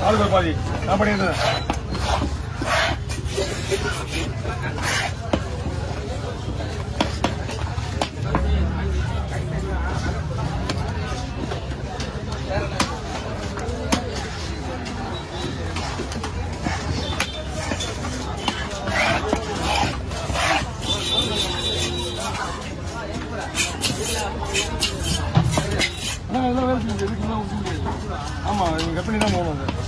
ஆளுக்கு ஒரு பாதி நான் பண்ணியிருந்தேன் ஆனா, இதெல்லாம் வேலை செஞ்சு இதுக்கெல்லாம் ஒண்ணும் முடியாது. ஆமா நீங்க கட் பண்ணி தான் போகணும் அது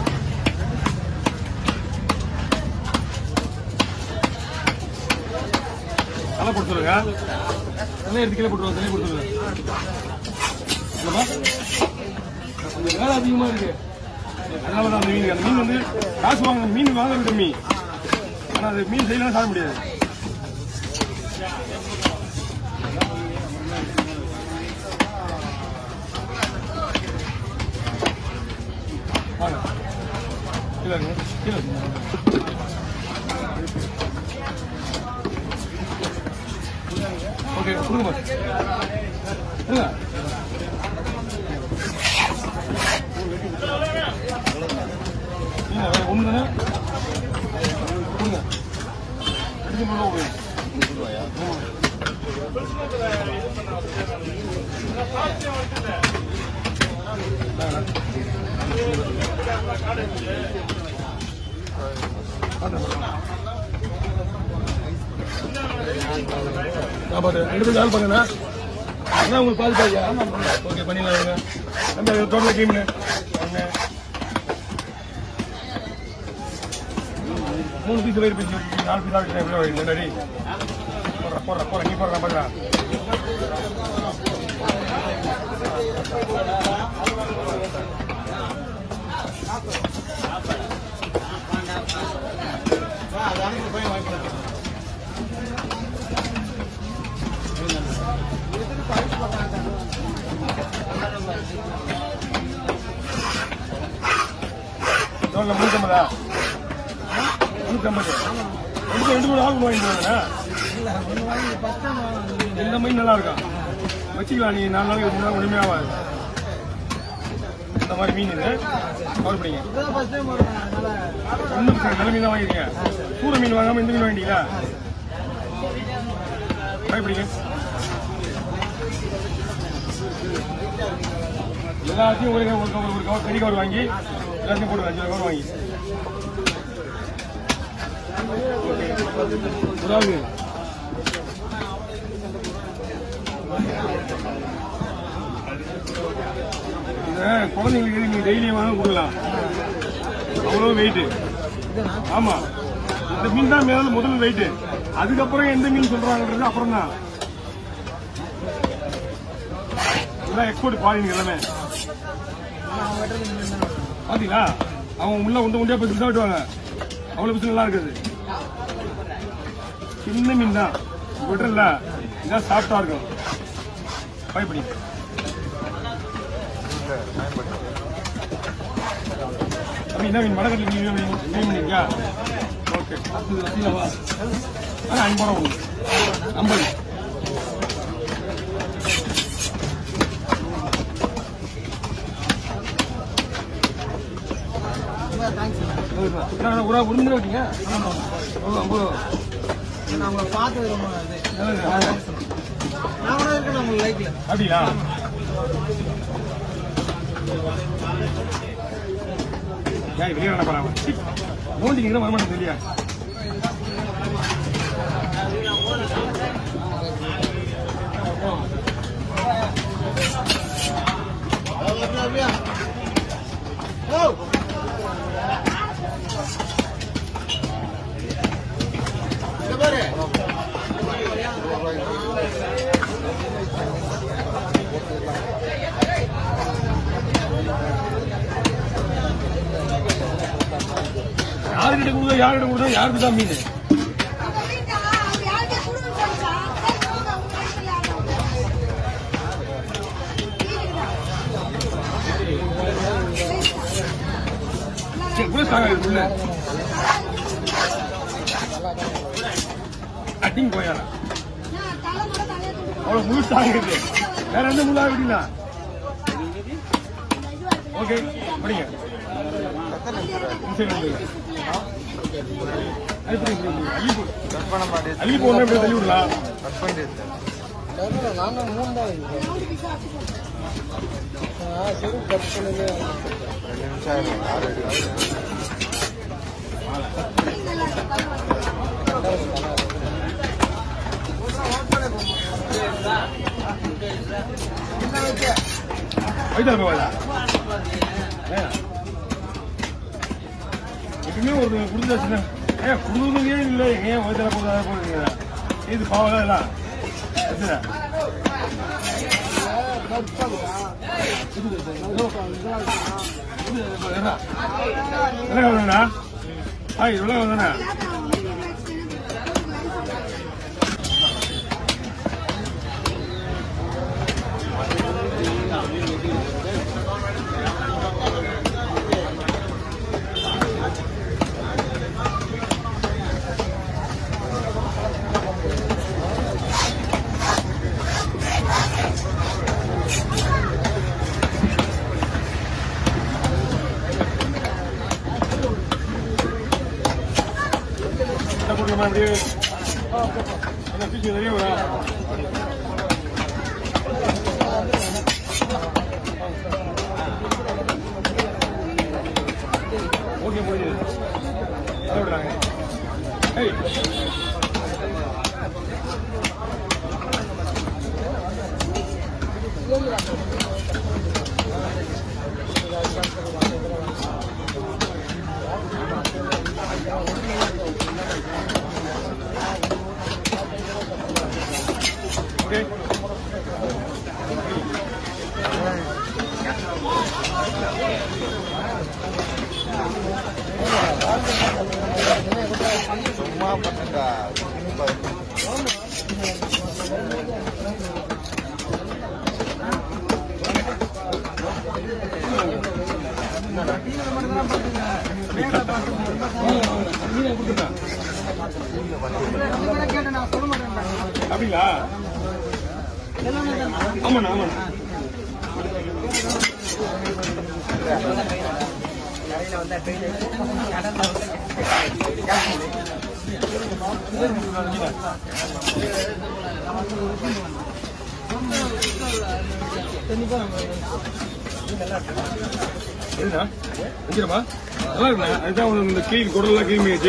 நல்லா போட்டு சொல்லுங்க நல்லா எடுத்து கீழே போட்டுருவோம் தண்ணி போட்டு சொல்லுங்க இல்லைம்மா? கொஞ்சம் வேலை அதிகமா இருக்கு அதனால தான் அந்த மீன் அந்த மீன் வந்து காசு வாங்க மீன் வாங்குறது கம்மி ஆனா அது மீன் செய்யலாம் சாப்பிட முடியாது வாங்க கீழே இருங்க கீழே இருங்க ஓகே கொடுங்க பாஸ் கொடுங்க இல்லை வேற ஒன்று தானே கொடுங்க அடிச்சு முள்ள கொடுங்க சாப்பாடு ரெண்டு பேரும் வேலை பண்ணுங்க அதான் உங்களுக்கு பாதி பாதியா ஓகே பண்ணிடலாம் நம்ம டோட்டல் டீம்னு ஒன்று மூணு பீஸ் வயிறு பீஸ் நாலு பீஸ் ஆகிட்டு எவ்வளோ வயிறு ரெடி போடுற போடுற போடுற நீ போடுற பார்க்கலாம் எவ்வளோ முந்நூற்றம்பதா முந்நூற்றம்பது ரெண்டு ரெண்டு மூணு ஆள் வாங்கிட்டு இந்த மீன் நல்லா இருக்கும் வச்சுக்கலாம் நீ நாலு நாளைக்கு மூணு நாள் ஒன்றுமே ஆகாது இந்த மாதிரி மீன் இது கவர் பண்ணிங்க ஒன்றும் பிரச்சனை நல்ல மீன் தான் வாங்கிருக்கீங்க சூட மீன் வாங்காம இந்த மீன் வாங்கிட்டீங்களா பயப்படிங்க எல்லாத்தையும் ஒரு ஒரு கவர் ஒரு கவர் பெரிய கவர் வாங்கி எல்லாத்தையும் போட்டு அஞ்சு கவர் வாங்கி புறாவு இதை குழந்தைங்களுக்கு நீங்க டெய்லியும் வாங்க கொடுக்கலாம் அவ்வளோ வெயிட் ஆமா இந்த மீன் தான் மேல முதல் வெயிட் அதுக்கப்புறம் எந்த மீன் சொல்றாங்கன்றது அப்புறம் தான் இதெல்லாம் எக்ஸ்போர்ட் பாருங்க எல்லாமே பாத்தீங்களா அவங்க உள்ள உண்ட உண்டியா போய் தான் வெட்டுவாங்க அவ்வளவு பிசு நல்லா இருக்குது சின்ன மீன் தான் விட்டுறல இதான் சாஃப்டா இருக்கும் பயப்படி அப்படி என்ன மீன் மடக்கட்டில் மீன் மீன் மீன் பண்ணிருக்கியா ஓகே அடுத்தது ரசீலவா ஆ ஐம்பது ரூபா கொடுங்க ஐம்பது ஒரு ஒரு மணி வட்டீங்க ஐம்பது ரூபா நான் உங்களை பார்த்தது ரொம்ப இது நல்லது. நான் கூட இருக்கேன் உங்களுக்கு லைக்ல அப்படியா ஏன் வெளியே என்ன பண்ணாம மூஞ்சிக்கிட்டு வரமாட்டேன் இல்லையா அப்படியா ஓ இங்க பாரு யாருக்கிட்ட கொடுத்தா யாருக்கிட்ட கொடுத்தா யாருக்கு தான் மீன் சரி, கூட ஸ்ட்ராங் ஆகுது உள்ள கட்டிங் போயாரா அவ்வளவு முழு ஸ்ட்ராங் இருக்கு வேற எந்த முள்ளா விடலாம் ஓகே படிங்க சரி வந்துருங்க. அது புரியுது, புரியுது. அள்ளி போ கட் பண்ண மாட்டேன் அள்ளி போனா அப்படியே தள்ளி விடலாம் கட் பண்ணிட்டு நாங்கள் மூணு தான் சரி கட் பண்ணல ரெண்டு நிமிஷம் ஆயிடும் ஆறு அடி வயிற்று போவாதா எப்பவுமே ஒரு கொடுத்தாச்சுன்னா ஏன் கொடுக்குறதே இல்லை ஏன் வயிற்றுல போதா போடுறீங்க இது பாவம் எல்லாம் எத்தனை? என்ன என்ன வேணும்ண்ணா ஆ இவ்வளோ வேணுண்ணா என்ன பண்ணுறோமா அப்படியே என்ன பீச்சு நிறைய வரா ஓகே முடியுது அதை விடுறாங்க ஏய் ஓகே சும்மா பண்ணுங்கா மீனை கொடுத்துட்டா கேட்டேன் நான் சொல்ல மாட்டேன் அப்படிங்களா ஆமாண்ணா ஆமாண்ணா எதுண்ணா வைக்கிறப்பா நல்லா இருக்குண்ணா அதுதான் உனக்கு இந்த கிளீன் குடல்லாம் கிளீன் பண்ணிச்சு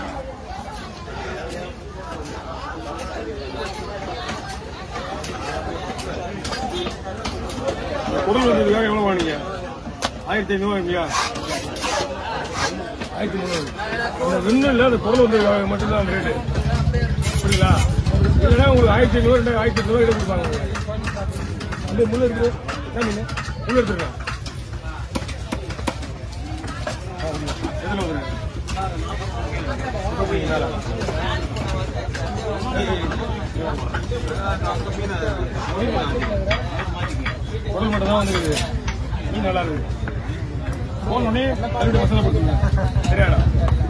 குடல் வந்ததுக்காக எவ்வளோ வாங்கினீங்க ஆயிரத்தி ஐநூறுவா இல்லையா ஆயிரத்தி ஐநூறு அந்த ரெண்டும் இல்லை அந்த குடல் வந்ததுக்காக மட்டும்தான் அந்த ரேட்டு புரியுங்களா இல்லைன்னா உங்களுக்கு ஆயிரத்தி ஐநூறு ரெண்டு ஆயிரத்தி ஐநூறு கிட்ட கொடுப்பாங்க அந்த முள்ள இருக்குது என்ன மீன் முள்ள எடுத்துருக்கேன் எதில் வந்துருங்க மேலே குடல் மட்டும் தான் வந்துருக்குது மீன் நல்லா இருக்குது போனோடனே மறுபடியும் மசாலா போட்டுருங்க சரியாடா